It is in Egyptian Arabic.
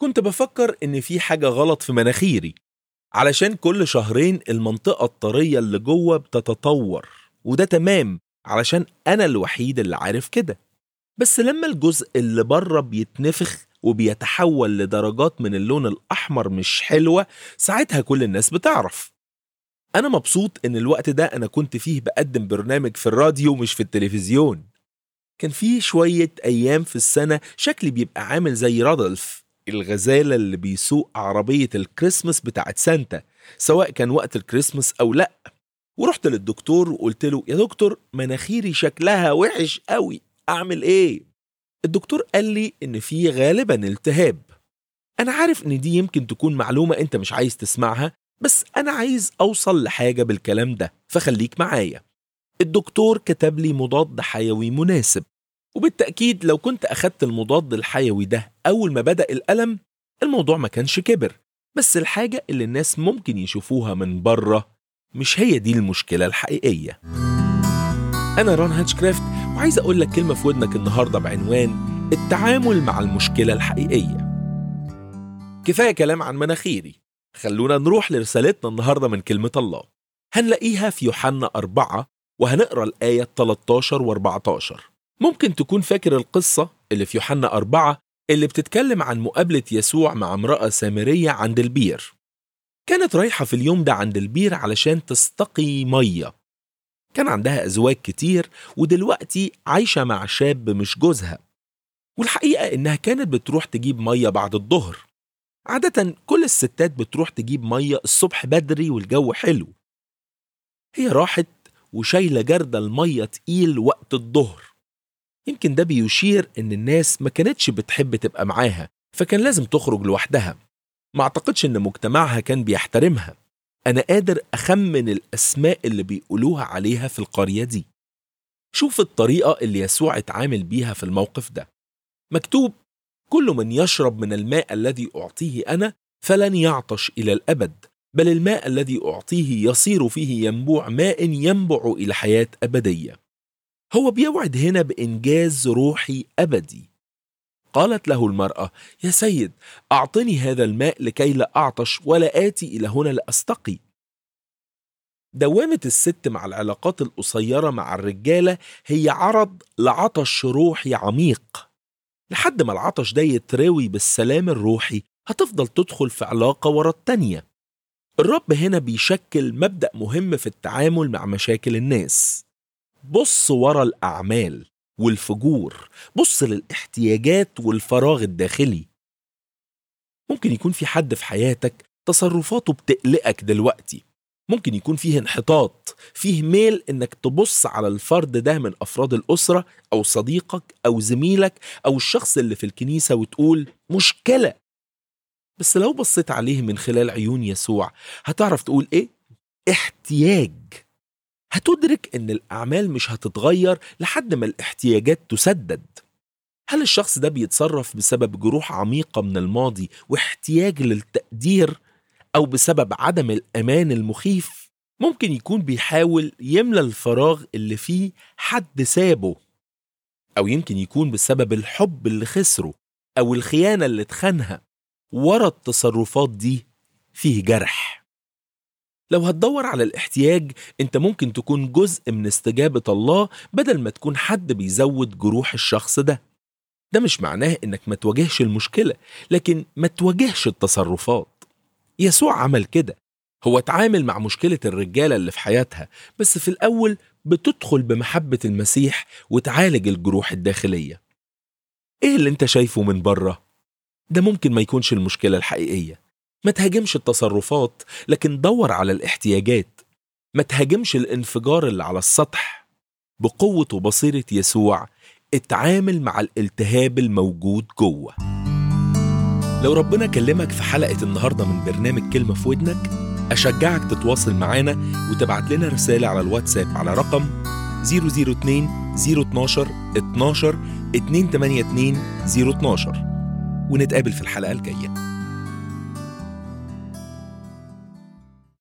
كنت بفكر إن في حاجة غلط في مناخيري علشان كل شهرين المنطقة الطرية اللي جوه بتتطور وده تمام علشان أنا الوحيد اللي عارف كده بس لما الجزء اللي بره بيتنفخ وبيتحول لدرجات من اللون الأحمر مش حلوة ساعتها كل الناس بتعرف أنا مبسوط إن الوقت ده أنا كنت فيه بقدم برنامج في الراديو مش في التلفزيون كان فيه شوية أيام في السنة شكلي بيبقى عامل زي رادلف الغزالة اللي بيسوق عربية الكريسماس بتاعت سانتا سواء كان وقت الكريسماس أو لأ ورحت للدكتور وقلت له يا دكتور مناخيري شكلها وحش قوي أعمل إيه؟ الدكتور قال لي إن في غالبا التهاب أنا عارف إن دي يمكن تكون معلومة أنت مش عايز تسمعها بس أنا عايز أوصل لحاجة بالكلام ده فخليك معايا الدكتور كتب لي مضاد حيوي مناسب وبالتأكيد لو كنت أخدت المضاد الحيوي ده أول ما بدأ الألم الموضوع ما كانش كبر بس الحاجة اللي الناس ممكن يشوفوها من بره مش هي دي المشكلة الحقيقية أنا رون هاتشكرافت وعايز أقول لك كلمة في ودنك النهاردة بعنوان التعامل مع المشكلة الحقيقية كفاية كلام عن مناخيري خلونا نروح لرسالتنا النهاردة من كلمة الله هنلاقيها في يوحنا أربعة وهنقرأ الآية 13 و 14 ممكن تكون فاكر القصة اللي في يوحنا أربعة اللي بتتكلم عن مقابلة يسوع مع امرأة سامرية عند البير كانت رايحة في اليوم ده عند البير علشان تستقي مية كان عندها أزواج كتير ودلوقتي عايشة مع شاب مش جوزها والحقيقة إنها كانت بتروح تجيب مية بعد الظهر عادة كل الستات بتروح تجيب مية الصبح بدري والجو حلو هي راحت وشايلة جردل المية تقيل وقت الظهر يمكن ده بيشير إن الناس ما كانتش بتحب تبقى معاها فكان لازم تخرج لوحدها ما أعتقدش إن مجتمعها كان بيحترمها أنا قادر أخمن الأسماء اللي بيقولوها عليها في القرية دي شوف الطريقة اللي يسوع اتعامل بيها في الموقف ده مكتوب كل من يشرب من الماء الذي أعطيه أنا فلن يعطش إلى الأبد بل الماء الذي أعطيه يصير فيه ينبوع ماء ينبع إلى حياة أبدية هو بيوعد هنا بإنجاز روحي أبدي قالت له المرأة يا سيد أعطني هذا الماء لكي لا أعطش ولا آتي إلى هنا لأستقي دوامة الست مع العلاقات القصيرة مع الرجالة هي عرض لعطش روحي عميق لحد ما العطش ده يتراوي بالسلام الروحي هتفضل تدخل في علاقة ورا التانية الرب هنا بيشكل مبدأ مهم في التعامل مع مشاكل الناس بص ورا الأعمال والفجور بص للاحتياجات والفراغ الداخلي ممكن يكون في حد في حياتك تصرفاته بتقلقك دلوقتي ممكن يكون فيه انحطاط فيه ميل انك تبص على الفرد ده من افراد الاسره او صديقك او زميلك او الشخص اللي في الكنيسه وتقول مشكله بس لو بصيت عليه من خلال عيون يسوع هتعرف تقول ايه احتياج هتدرك ان الاعمال مش هتتغير لحد ما الاحتياجات تسدد هل الشخص ده بيتصرف بسبب جروح عميقه من الماضي واحتياج للتقدير او بسبب عدم الامان المخيف ممكن يكون بيحاول يملى الفراغ اللي فيه حد سابه او يمكن يكون بسبب الحب اللي خسره او الخيانه اللي اتخانها ورا التصرفات دي فيه جرح لو هتدور على الاحتياج انت ممكن تكون جزء من استجابة الله بدل ما تكون حد بيزود جروح الشخص ده ده مش معناه انك ما تواجهش المشكلة لكن ما تواجهش التصرفات يسوع عمل كده هو اتعامل مع مشكلة الرجالة اللي في حياتها بس في الأول بتدخل بمحبة المسيح وتعالج الجروح الداخلية ايه اللي انت شايفه من بره؟ ده ممكن ما يكونش المشكلة الحقيقية ما تهاجمش التصرفات لكن دور على الاحتياجات ما تهاجمش الانفجار اللي على السطح بقوة وبصيرة يسوع اتعامل مع الالتهاب الموجود جوه لو ربنا كلمك في حلقة النهاردة من برنامج كلمة في ودنك أشجعك تتواصل معانا وتبعت لنا رسالة على الواتساب على رقم 002 012 12 282 012 ونتقابل في الحلقة الجاية